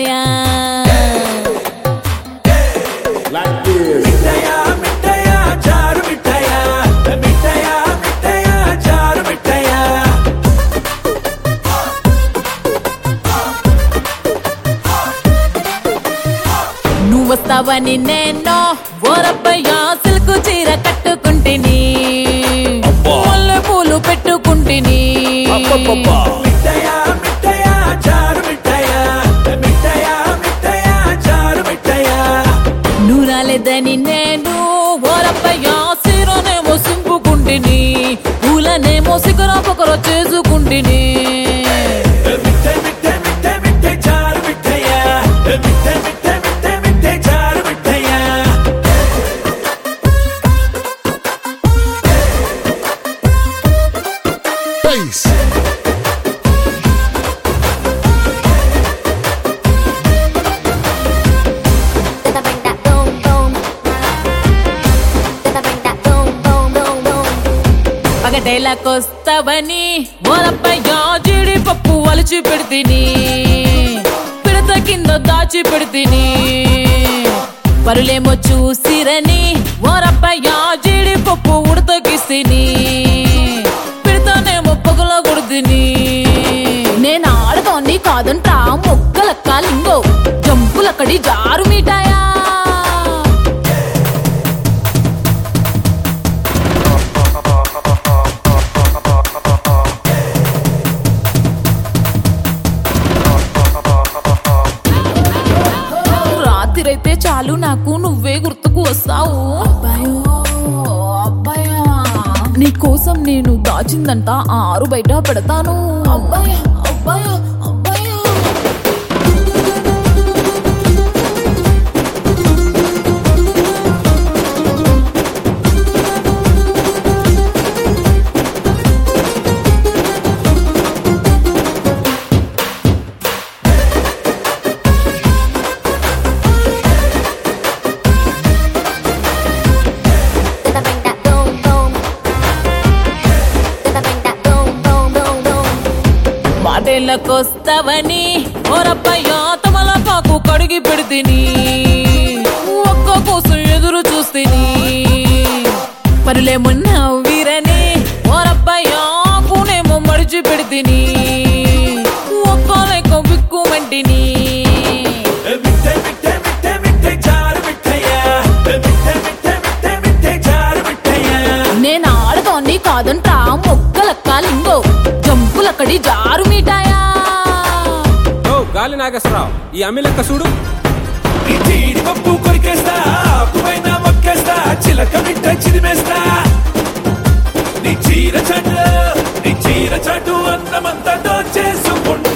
మిఠాయా మిఠాయా మిఠాయా చారు మిఠాయా మిఠాయా మిఠాయా చారు మిఠాయా నువ్వు వస్తావని నేను ఓరబ్బయ్యా సిల్కు చీర కట్టుకుంటిని మల్లె పూలు పెట్టుకుంటిని మిఠాయా మిఠాయా చారు మిఠాయా మిఠాయా మిఠాయా చారు మిఠాయా నువ్వు రాలేదని నేను ఓరబ్బయ్యా సిరనేమో సింపుకుంటిని పూలనేమో సిగర పొగర చేసుకుంటిని మిఠాయి మిఠాయి మిఠాయి మిఠాయి చారు మిఠాయా మిఠాయి మిఠాయి మిఠాయి మిఠాయి చారు మిఠాయా Bass. Gonna bring that boom boom. Gonna bring that boom boom boom boom. పగటేలాకొస్తావని ఓరబ్బయ్యా జీడిపప్పు వలిచి పెడితిని పిడత కింద దాచి పెడితిని పరులేమో చూసిరని ఓరబ్బయ్యా జీడిపప్పు ఉడతకిస్తిని పిడతనేమో పొగల కొడుతిని నేను ఆడతోని కాదంటా మొక్కలక్క లింగో జంపులక్కడి జారు మిఠాయా రాత్రైతే చాలు నాకు నువ్వే గుర్తుకు వస్తావు అబ్బాయో అబ్బాయా నీ కోసం నేను దాచిందంట ఆరు బయట పెడతాను అబ్బాయా అబ్బాయా అబ్బాయా Gonna bring that boom boom. Gonna bring that boom boom boom boom. మాటేళ్ళకొస్తావని ఓరబ్బయ్యా తమలపాకు కడిగి పెడితిని ఒక్క కోసం ఎదురు చూస్తిని పరులేమో నవ్విరని ఓరబ్బయ్యా కూనేమో మడిచి పెడితిని ఒక్క లెక్క విక్కుమంటిని మిఠాయి మిఠాయి మిఠాయి మిఠాయి చారు మిఠాయా మిఠాయి మిఠాయి మిఠాయి మిఠాయి చారు మిఠాయా నేను ఆడతోని కాదంటా మొక్కలక్క లింగో జంపులక్కడి జారు మిఠాయా ఓ గాలి నాగేశ్వరరావు ఈ అమ్మి లెక్క చూడు నీ జీడిపప్పు కొరికేస్తా ఆకుపైన మొక్కేస్తా చిలక మిట్ట చిరిమేస్తా నీ చీర చాటు నీ చీర చాటు అన్నమంతా దోచేసుకుంటా